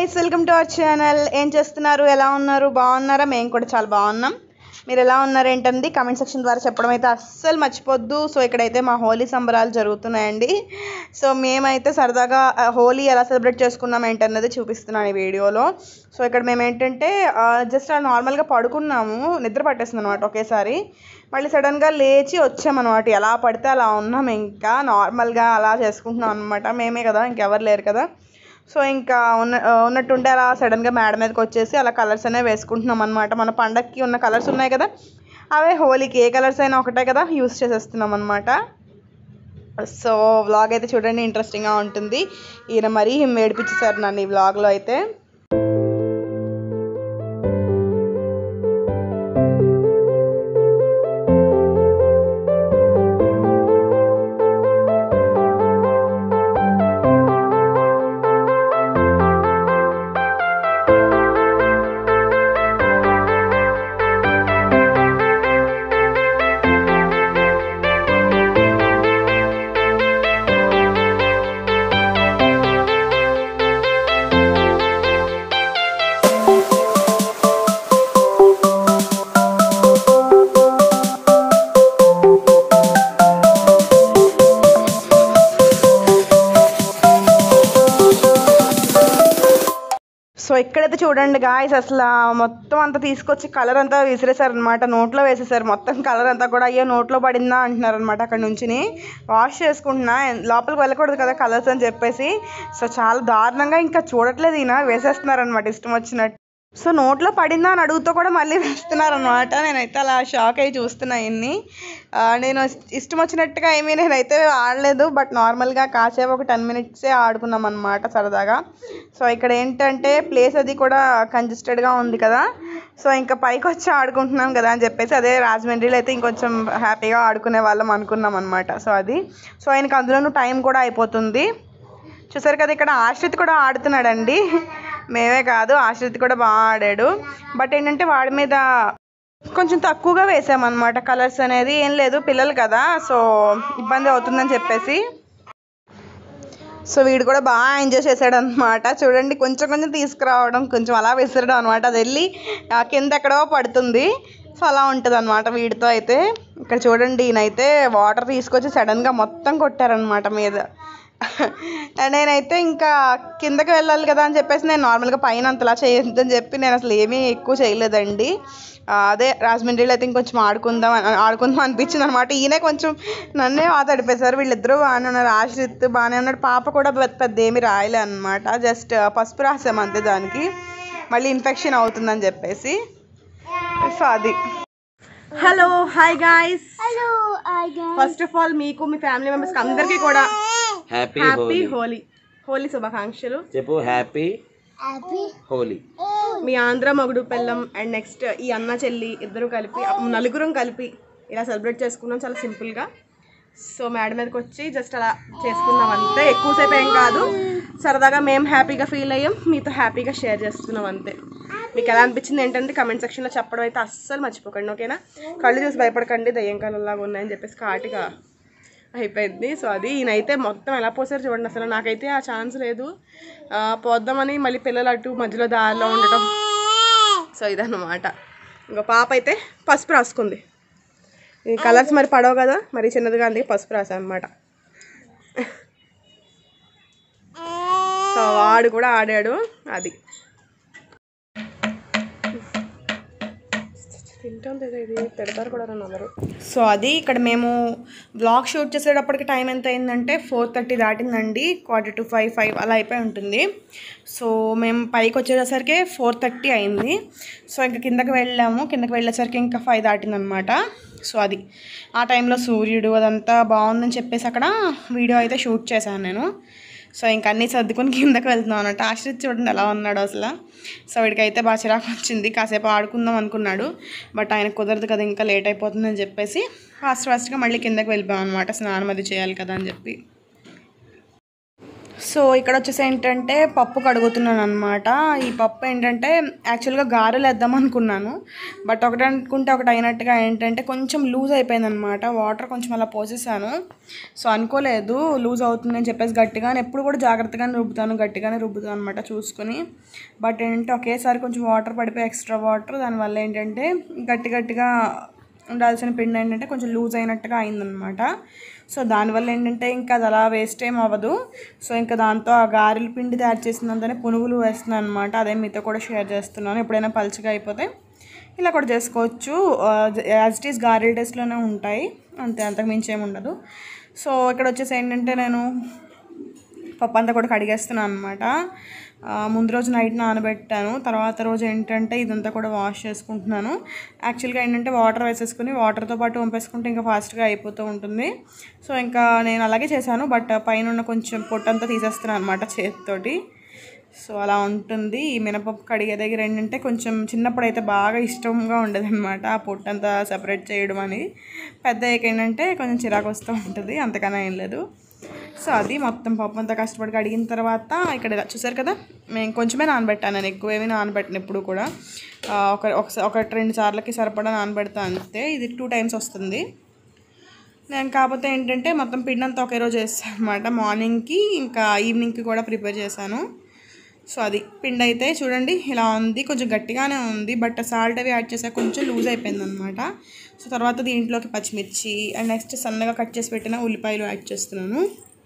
Guys welcome to our channel ఏం చేస్తున్నారు ఎలా ఉన్నారు బాగున్నారా మేము కూడా చాలా బాగున్నాం మీరు ఎలా ఉన్నారు ఏంటండి కామెంట్ సెక్షన్ ద్వారా చెప్పడం అయితే అస్సలు మర్చిపోద్దు సో ఇక్కడైతే మా హోలీ సంబరాలు జరుగుతున్నాయండి సో మేమైతే సరదాగా ఆ, హోలీ ఎలా సెలబ్రేట్ చేసుకున్నాం ఏంటన్నది చూపిస్తున్నాను ఈ వీడియోలో సో ఇక్కడ మేము ఏంటంటే జస్ట్ అలా నార్మల్గా పడుకున్నాము నిద్ర పట్టేస్తుంది అనమాట ఒకేసారి మళ్ళీ సడన్గా లేచి వచ్చామన్నమాట ఎలా పడితే అలా ఉన్నాం ఇంకా నార్మల్గా అలా చేసుకుంటున్నాం అనమాట మేమే కదా ఇంకెవరు లేరు కదా సో ఇంకా ఉన్న ఆ, ఉన్నట్టుండి అలా సడన్గా మేడ మీదకి వచ్చేసి అలా కలర్స్ అనేవి వేసుకుంటున్నాం అనమాట మన పండక్కి ఉన్న కలర్స్ ఉన్నాయి కదా అవే హోలీకి ఏ కలర్స్ అయినా ఒకటే కదా యూస్ చేసేస్తున్నాం అనమాట సో వ్లాగ్ అయితే చూడండి ఇంట్రెస్టింగ్గా ఉంటుంది ఈయన మరీ ఏడిపించేశారు నన్ను ఈ వ్లాగ్లో అయితే సో ఇక్కడైతే చూడండి గాయస్ అసలు మొత్తం అంతా తీసుకొచ్చి కలర్ అంతా విసిరేశారు అనమాట నోట్లో వేసేసారు మొత్తం కలర్ అంతా కూడా అయ్యో నోట్లో పడిందా అంటున్నారు అనమాట అక్కడ నుంచి వాష్ చేసుకుంటున్నా లోపలికి వెళ్ళకూడదు కదా కలర్స్ అని చెప్పేసి సో చాలా దారుణంగా ఇంకా చూడట్లేదు ఈయన వేసేస్తున్నారు అనమాట ఇష్టం వచ్చినట్టు సో నోట్లో పడిందా అని అడుగుతూ కూడా మళ్ళీ వేస్తున్నారు అనమాట నేనైతే అలా షాక్ అయ్యి చూస్తున్నా ఇన్ని ఆ, నేను ఇష్టం వచ్చినట్టుగా ఏమీ నేనైతే ఆడలేదు బట్ నార్మల్గా కాసేపు ఒక టెన్ మినిట్సే ఆడుకున్నాం అనమాట సరదాగా సో ఇక్కడ ఏంటంటే ప్లేస్ అది కూడా కంజెస్టెడ్గా ఉంది కదా సో ఇంకా పైకి వచ్చి ఆడుకుంటున్నాం కదా అని చెప్పేసి అదే రాజమండ్రిలో అయితే ఇంకొంచెం హ్యాపీగా ఆడుకునే వాళ్ళం అనుకున్నాం అనమాట సో అది సో ఆయనకి అందులోనూ టైం కూడా అయిపోతుంది చూసారు కదా ఇక్కడ ఆశ్రిత్ కూడా ఆడుతున్నాడండి మేమే కాదు ఆశ్రిత్ కూడా బాగా ఆడాడు బట్ ఏంటంటే వాడి మీద కొంచెం తక్కువగా వేసామన్నమాట కలర్స్ అనేది ఏం లేదు పిల్లలు కదా సో ఇబ్బంది అవుతుందని చెప్పేసి సో వీడు కూడా బాగా ఎంజాయ్ చేశాడు అనమాట చూడండి కొంచెం కొంచెం తీసుకురావడం కొంచెం అలా విసరడం అనమాట అది వెళ్ళి ఆ, కింద ఎక్కడో పడుతుంది సో అలా ఉంటుంది అనమాట వీడితో అయితే ఇక్కడ చూడండి ఈయనైతే వాటర్ తీసుకొచ్చి సడన్గా మొత్తం కొట్టారనమాట మీద నేనైతే ఇంకా కిందకి వెళ్ళాలి కదా అని చెప్పేసి నేను నార్మల్గా పైన అంతలా చేయొద్దని చెప్పి నేను అసలు ఏమీ ఎక్కువ చేయలేదండి ఆ, అదే రాజమండ్రిలో అయితే ఇంకొంచెం ఆడుకుందాం అని- ఆడుకుందాం అనిపించింది అనమాట ఈయనే కొంచెం నన్నే ఆతడిపేశారు వీళ్ళిద్దరూ బాగానే ఉన్నారు ఆశ్రిత్ బాగానే ఉన్నాడు పాప కూడా పెద్ద పెద్ద ఏమి రాయలే అనమాట జస్ట్ పసుపు రాసాం అంతే దానికి మళ్ళీ ఇన్ఫెక్షన్ అవుతుందని చెప్పేసి సో అది hello hi guys hello again. First of all మీకు మీ ఫ్యామిలీ మెంబర్స్కి అందరికీ కూడా హ్యాపీ హ్యాపీ హోలీ హోలీ హోలీ శుభాకాంక్షలు చెప్పు హ్యాపీ Happy. హోలీ మీ ఆంధ్ర మగుడు పెళ్ళం అండ్ నెక్స్ట్ ఈ అన్న చెల్లి ఇద్దరు కలిపి నలుగురం కలిపి ఇలా సెలబ్రేట్ చేసుకున్నాం చాలా సింపుల్గా సో మేడ మీదకి వచ్చి జస్ట్ అలా చేసుకున్నాం అంతే ఎక్కువసేపు ఏం కాదు సరదాగా మేము హ్యాపీగా ఫీల్ అయ్యాం మీతో హ్యాపీగా షేర్ చేస్తున్నాం అంతే మీకు ఎలా అనిపించింది ఏంటంటే కమెంట్ సెక్షన్లో చెప్పడం అయితే అస్సలు మర్చిపోకండి ఓకేనా కళ్ళు చూసి భయపడకండి దయ్యం కళ్ళలాగా ఉన్నాయని చెప్పేసి కాటిగా అయిపోయింది సో అది ఈయనైతే మొత్తం ఎలా పోసారు చూడండి అసలు నాకైతే ఆ ఛాన్స్ లేదు ఆ, పోద్దామని మళ్ళీ పిల్లలు అటు మధ్యలో దారిలో ఉండటం సో ఇదన్నమాట ఇంకో పాప అయితే పసుపు రాసుకుంది ఈ కలర్స్ మరి పడవు కదా మరి చిన్నదిగా అందుకే పసుపు రాసా అనమాట సో వాడు కూడా ఆడాడు అది తింటాం లేదా ఇది పెడతారు కూడా నమ్మరు సో అది ఇక్కడ మేము బ్లాగ్ షూట్ చేసేటప్పటికి టైం ఎంత అయిందంటే ఫోర్ థర్టీ దాటిందండి క్వార్టర్ టు ఫైవ్ ఫైవ్ అలా అయిపోయి ఉంటుంది సో మేము పైకి వచ్చేసరికి ఫోర్ థర్టీ అయింది సో ఇంకా కిందకి వెళ్ళాము కిందకి వెళ్ళేసరికి ఇంకా ఫైవ్ దాటిందనమాట సో అది ఆ టైంలో సూర్యుడు అదంతా బాగుందని చెప్పేసి అక్కడ వీడియో అయితే షూట్ చేశాను నేను సో ఇంక అన్నీ సర్దుకొని కిందకి వెళ్తున్నాం అన్నట్టు ఆశ్రిత్ చూడండి ఎలా ఉన్నాడు అసలు సో వీడికైతే బాగా చిరాకు వచ్చింది కాసేపు ఆడుకుందాం అనుకున్నాడు బట్ ఆయన కుదరదు కదా ఇంకా లేట్ అయిపోతుందని చెప్పేసి ఫాస్ట్ ఫాస్ట్గా మళ్ళీ కిందకి వెళ్ళిపోయాం అనమాట స్నానం అది చేయాలి కదా అని చెప్పి సో ఇక్కడ వచ్చేసి ఏంటంటే పప్పు కడుగుతున్నాను అనమాట ఈ పప్పు ఏంటంటే యాక్చువల్గా గారెలు వేద్దాం అనుకున్నాను బట్ ఒకటి అనుకుంటే ఒకటి అయినట్టుగా ఏంటంటే కొంచెం లూజ్ అయిపోయింది అనమాట వాటర్ కొంచెం అలా పోసేసాను సో అనుకోలేదు లూజ్ అవుతుందని చెప్పేసి గట్టిగానే ఎప్పుడు కూడా జాగ్రత్తగానే రుబ్బుతాను గట్టిగానే రుబ్బుతాను అనమాట చూసుకొని బట్ ఏంటంటే ఒకేసారి కొంచెం వాటర్ పడిపోయి ఎక్స్ట్రా వాటర్ దానివల్ల ఏంటంటే గట్టి గట్టిగా ఉండాల్సిన పిండి ఏంటంటే కొంచెం లూజ్ అయినట్టుగా అయిందనమాట సో దానివల్ల ఏంటంటే ఇంకా అది అలా వేస్ట్ ఏం అవ్వదు సో ఇంకా దాంతో ఆ గారెల పిండి తయారు చేసినంతనే పునుగులు వేస్తున్నాను అనమాట అదే మీతో కూడా షేర్ చేస్తున్నాను ఎప్పుడైనా పలుచగా అయిపోతే ఇలా కూడా చేసుకోవచ్చు యాజ్ ఇట్ ఈస్ గారెల టేస్ట్లోనే ఉంటాయి అంతే అంతకు మించి ఏమి ఉండదు సో ఇక్కడ వచ్చేసి ఏంటంటే నేను పప్పు అంతా కూడా కడిగేస్తున్నాను అనమాట ముందు రోజు నైట్ నానబెట్టాను తర్వాత రోజు ఏంటంటే ఇదంతా కూడా వాష్ చేసుకుంటున్నాను యాక్చువల్గా ఏంటంటే వాటర్ వేసేసుకుని వాటర్తో పాటు వంపేసుకుంటే ఇంకా ఫాస్ట్గా అయిపోతూ ఉంటుంది సో ఇంకా నేను అలాగే చేశాను బట్ పైన ఉన్న కొంచెం పొట్టంతా తీసేస్తున్నాను అనమాట చేతితోటి సో అలా ఉంటుంది ఈ మినపప్పు కడిగే దగ్గర ఏంటంటే కొంచెం చిన్నప్పుడు అయితే బాగా ఇష్టంగా ఉండేది అనమాట ఆ పొట్టంతా సెపరేట్ చేయడం అని పెద్ద అయ్యాక ఏంటంటే కొంచెం చిరాకు వస్తూ ఉంటుంది అంతకన్నా ఏం లేదు సో అది మొత్తం పప్పు అంతా కష్టపడి కడిగిన తర్వాత ఇక్కడ ఇలా చూసారు కదా మేము కొంచెమే నానబెట్టాను నేను ఎక్కువ ఏమీ నానబెట్టిన ఎప్పుడు కూడా ఆ, ఒక ఒకసా- ఒక రెండు సార్లకి సరిపడా నానబెడతాను అంతే ఇది టూ టైమ్స్ వస్తుంది నేను కాకపోతే ఏంటంటే మొత్తం పిండి అంతా ఒకే రోజు చేస్తాను అనమాట మార్నింగ్కి ఇంకా ఈవినింగ్కి కూడా ప్రిపేర్ చేశాను సో అది పిండి అయితే చూడండి ఇలా ఉంది కొంచెం గట్టిగానే ఉంది బట్ సాల్ట్ అవి యాడ్ చేసాక కొంచెం లూజ్ అయిపోయింది అనమాట సో తర్వాత దీంట్లోకి పచ్చిమిర్చి అండ్ నెక్స్ట్ సన్నగా కట్ చేసి పెట్టిన ఉల్లిపాయలు యాడ్ చేస్తున్నాను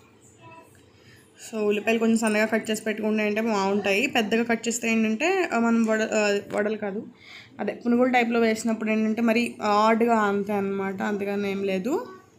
సో ఉల్లిపాయలు కొంచెం సన్నగా కట్ చేసి పెట్టుకుంటే అంటే బాగుంటాయి పెద్దగా కట్ చేస్తే ఏంటంటే ఆ, మనం వడ ఆ, వడలు కాదు అదే పునుగుల టైప్లో వేసినప్పుడు ఏంటంటే మరి ఆడ్గా అంతే అనమాట అంతగానే ఏం లేదు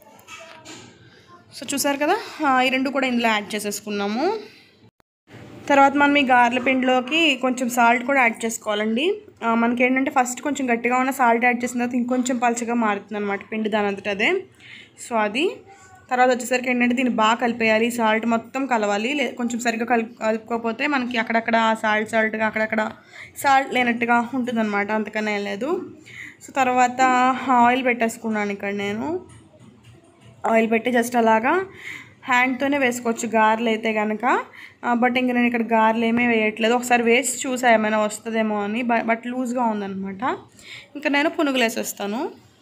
సో చూసారు కదా ఆ, ఈ రెండు కూడా ఇందులో యాడ్ చేసేసుకున్నాము తర్వాత మనం ఈ గార్ల పిండిలోకి కొంచెం సాల్ట్ కూడా యాడ్ చేసుకోవాలండి ఆ, మనకి ఏంటంటే ఫస్ట్ కొంచెం గట్టిగా ఉన్న సాల్ట్ యాడ్ చేసిన తర్వాత ఇంకొంచెం పలుచగా మారుతుంది అనమాట పిండి దాని అంతట అదే సో అది తర్వాత వచ్చేసరికి ఏంటంటే దీన్ని బాగా కలిపేయాలి సాల్ట్ మొత్తం కలవాలి లే కొంచెం సరిగ్గా కలుపు కలుపుకోకపోతే మనకి అక్కడక్కడ సాల్ట్ సాల్ట్గా అక్కడక్కడ సాల్ట్ లేనట్టుగా ఉంటుంది అనమాట అంతకన్నా ఏం లేదు సో తర్వాత ఆయిల్ పెట్టేసుకున్నాను ఇక్కడ నేను ఆయిల్ పెట్టి జస్ట్ అలాగా హ్యాండ్తోనే వేసుకోవచ్చు గారెలు అయితే కనుక బట్ ఇంక నేను ఇక్కడ గారెలు ఏమీ వేయట్లేదు ఒకసారి వేసి చూసా ఏమైనా వస్తుందేమో అని బ- బట్ లూజ్గా ఉందన్నమాట ఇంకా నేను పునుగులు వేసేస్తాను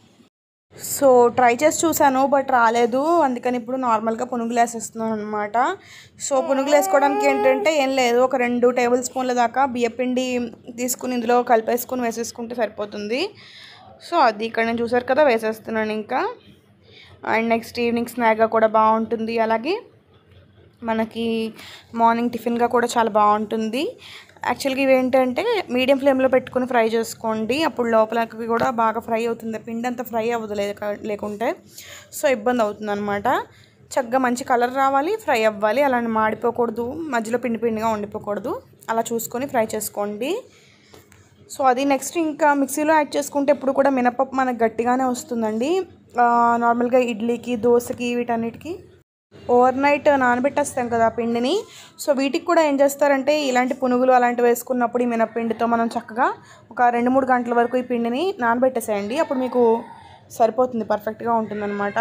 సో ట్రై చేసి చూసాను బట్ రాలేదు అందుకని ఇప్పుడు నార్మల్గా పునుగులు వేసేస్తున్నాను అనమాట సో పునుగులు వేసుకోవడానికి ఏంటంటే ఏం లేదు ఒక రెండు టేబుల్ స్పూన్ల దాకా బియ్యపిండి తీసుకుని ఇందులో కలిపేసుకుని వేసేసుకుంటే సరిపోతుంది సో అది ఇక్కడ నేను చూసారు కదా వేసేస్తున్నాను ఇంకా అండ్ నెక్స్ట్ ఈవినింగ్ స్నాక్గా కూడా బాగుంటుంది అలాగే మనకి మార్నింగ్ టిఫిన్గా కూడా చాలా బాగుంటుంది యాక్చువల్గా ఇవి ఏంటంటే మీడియం ఫ్లేమ్లో పెట్టుకుని ఫ్రై చేసుకోండి అప్పుడు లోపలకి కూడా బాగా ఫ్రై అవుతుంది పిండి అంతా ఫ్రై అవ్వదు లేక లేకుంటే సో ఇబ్బంది అవుతుంది అనమాట చక్కగా మంచి కలర్ రావాలి ఫ్రై అవ్వాలి అలా మాడిపోకూడదు మధ్యలో పిండి పిండిగా ఉండిపోకూడదు అలా చూసుకొని ఫ్రై చేసుకోండి సో అది నెక్స్ట్ ఇంకా మిక్సీలో యాడ్ చేసుకుంటే ఎప్పుడు కూడా మినపప్పు మనకు గట్టిగానే వస్తుందండి ఆ, నార్మల్గా ఇడ్లీకి దోశకి వీటన్నిటికి ఓవర్ నైట్ నానబెట్టేస్తాం కదా ఆ పిండిని సో వీటికి కూడా ఏం చేస్తారంటే ఇలాంటి పునుగులు అలాంటివి వేసుకున్నప్పుడు ఈ మినప్పిండితో మనం చక్కగా ఒక రెండు మూడు గంటల వరకు ఈ పిండిని నానబెట్టేసేయండి అప్పుడు మీకు సరిపోతుంది పర్ఫెక్ట్గా ఉంటుందన్నమాట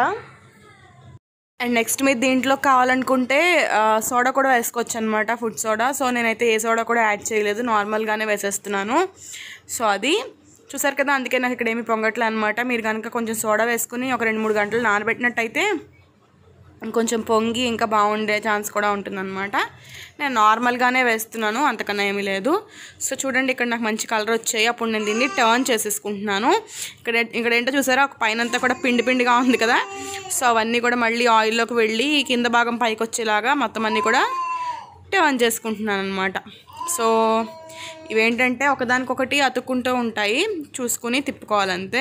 అండ్ నెక్స్ట్ మీరు దీంట్లో కావాలనుకుంటే ఆ, సోడా కూడా వేసుకోవచ్చు అనమాట ఫుడ్ సోడా సో నేనైతే ఏ సోడా కూడా యాడ్ చేయలేదు నార్మల్గానే వేసేస్తున్నాను సో అది చూసారు కదా అందుకే నాకు ఇక్కడ ఏమి పొంగట్లే అనమాట మీరు కనుక కొంచెం సోడా వేసుకుని ఒక రెండు మూడు గంటలు నానబెట్టినట్టయితే ఇంకొంచెం పొంగి ఇంకా బాగుండే ఛాన్స్ కూడా ఉంటుందన్నమాట నేను నార్మల్గానే వేస్తున్నాను అంతకన్నా ఏమీ లేదు సో చూడండి ఇక్కడ నాకు మంచి కలర్ వచ్చాయి అప్పుడు నేను దీన్ని టర్న్ చేసేసుకుంటున్నాను ఇక్కడ ఇక్కడ ఏంటో చూసారా ఒక పైన అంతా కూడా పిండి పిండిగా ఉంది కదా సో అవన్నీ కూడా మళ్ళీ ఆయిల్లోకి వెళ్ళి కింద భాగం పైకి వచ్చేలాగా మొత్తం అన్నీ కూడా టర్న్ చేసుకుంటున్నాను అనమాట సో ఇవేంటంటే ఒకదానికొకటి అతుక్కుంటూ ఉంటాయి చూసుకుని తిప్పుకోవాలంతే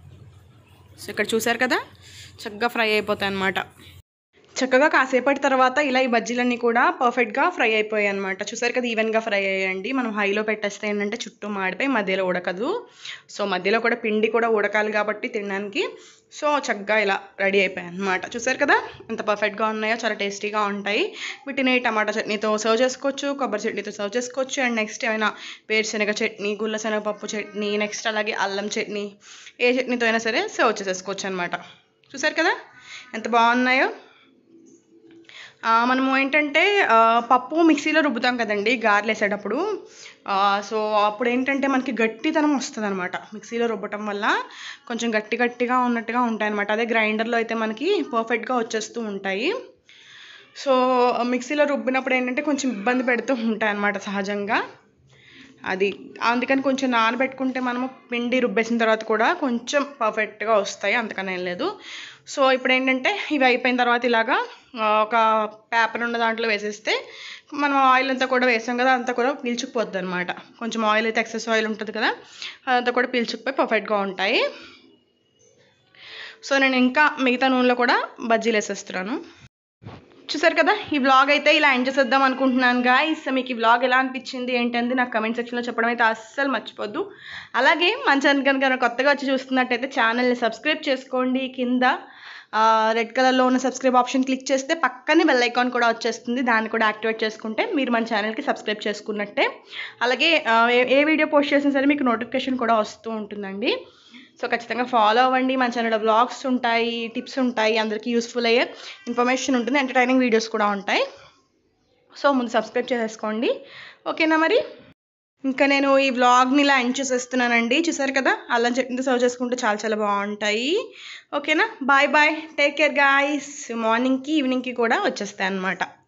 సో ఇక్కడ చూసారు కదా చక్కగా ఫ్రై అయిపోతాయి అన్నమాట చక్కగా కాసేపటి తర్వాత ఇలా ఈ బజ్జీలన్నీ కూడా పర్ఫెక్ట్గా ఫ్రై అయిపోయాయి అనమాట చూసారు కదా ఈవెన్గా ఫ్రై అయ్యాయండి మనం హైలో పెట్టేస్తే ఏంటంటే చుట్టూ మాడిపోయి మధ్యలో ఉడకదు సో మధ్యలో కూడా పిండి కూడా ఉడకాలి కాబట్టి తినడానికి సో చక్కగా ఇలా రెడీ అయిపోయాయి అనమాట చూసారు కదా ఎంత పర్ఫెక్ట్గా ఉన్నాయో చాలా టేస్టీగా ఉంటాయి వీటిని టమాటా చట్నీతో సర్వ్ చేసుకోవచ్చు కొబ్బరి చట్నీతో సర్వ్ చేసుకోవచ్చు అండ్ నెక్స్ట్ ఏమైనా వేరుశనగ చట్నీ గుల్ల శనగపప్పు చట్నీ నెక్స్ట్ అలాగే అల్లం చట్నీ ఏ చట్నీతో అయినా సరే సర్వ్ చేసేసుకోవచ్చు అనమాట చూసారు కదా ఎంత బాగున్నాయో ఆ, మనము ఏంటంటే ఆ, పప్పు మిక్సీలో రుబ్బుతాం కదండి గారెలు వేసేటప్పుడు ఆ, సో అప్పుడు ఏంటంటే మనకి గట్టితనం వస్తుంది అనమాట మిక్సీలో రుబ్బటం వల్ల కొంచెం గట్టి గట్టిగా ఉన్నట్టుగా ఉంటాయి అనమాట అదే గ్రైండర్లో అయితే మనకి పర్ఫెక్ట్గా వచ్చేస్తూ ఉంటాయి సో మిక్సీలో రుబ్బినప్పుడు ఏంటంటే కొంచెం ఇబ్బంది పెడుతూ ఉంటాయి అనమాట సహజంగా అది అందుకని కొంచెం నానబెట్టుకుంటే మనము పిండి రుబ్బేసిన తర్వాత కూడా కొంచెం పర్ఫెక్ట్గా వస్తాయి అంతకని ఏం లేదు సో ఇప్పుడు ఏంటంటే ఇవి అయిపోయిన తర్వాత ఇలాగా ఆ, ఒక పేపర్ ఉన్న దాంట్లో వేసేస్తే మనం ఆయిల్ అంతా కూడా వేసాం కదా అంతా కూడా పీల్చుకుపోద్ది అనమాట కొంచెం ఆయిల్ అయితే ఎక్సెస్ ఆయిల్ ఉంటుంది కదా అదంతా కూడా పీల్చుకుపోయి పర్ఫెక్ట్గా ఉంటాయి సో నేను ఇంకా మిగతా నూనెలో కూడా బజ్జీలు వేసేస్తున్నాను చూసారు కదా ఈ వ్లాగ్ అయితే ఇలా ఎండ్ చేసేద్దాం అనుకుంటున్నాను గాయస్ మీకు ఈ వ్లాగ్ ఎలా అనిపించింది ఏంటంది నాకు కమెంట్ సెక్షన్లో చెప్పడం అయితే అస్సలు మర్చిపోద్దు అలాగే మన ఛానల్ కనుక కొత్తగా వచ్చి చూస్తున్నట్టయితే ఛానల్ని సబ్స్క్రైబ్ చేసుకోండి కింద రెడ్ కలర్లో ఉన్న సబ్స్క్రైబ్ ఆప్షన్ క్లిక్ చేస్తే పక్కనే బెల్ ఐకాన్ కూడా వచ్చేస్తుంది దాన్ని కూడా యాక్టివేట్ చేసుకుంటే మీరు మన ఛానల్కి సబ్స్క్రైబ్ చేసుకున్నట్టే అలాగే ఆ, ఏ- ఏ వీడియో పోస్ట్ చేసినా సరే మీకు నోటిఫికేషన్ కూడా వస్తూ ఉంటుందండి సో ఖచ్చితంగా ఫాలో అవ్వండి మన ఛానల్లో బ్లాగ్స్ ఉంటాయి టిప్స్ ఉంటాయి అందరికీ యూస్ఫుల్ అయ్యే ఇన్ఫర్మేషన్ ఉంటుంది ఎంటర్టైనింగ్ వీడియోస్ కూడా ఉంటాయి సో ముందు సబ్స్క్రైబ్ చేసేసుకోండి ఓకేనా మరి ఇంకా నేను ఈ వ్లాగ్ని ఇలా ఎండ్ చేసేస్తున్నానండి చూసారు కదా అల్లం చట్నీతో సర్వ్ చేసుకుంటే చాలా చాలా బాగుంటాయి ఓకేనా bye bye take care guys మార్నింగ్కి ఈవినింగ్కి కూడా వచ్చేస్తాయి అన్నమాట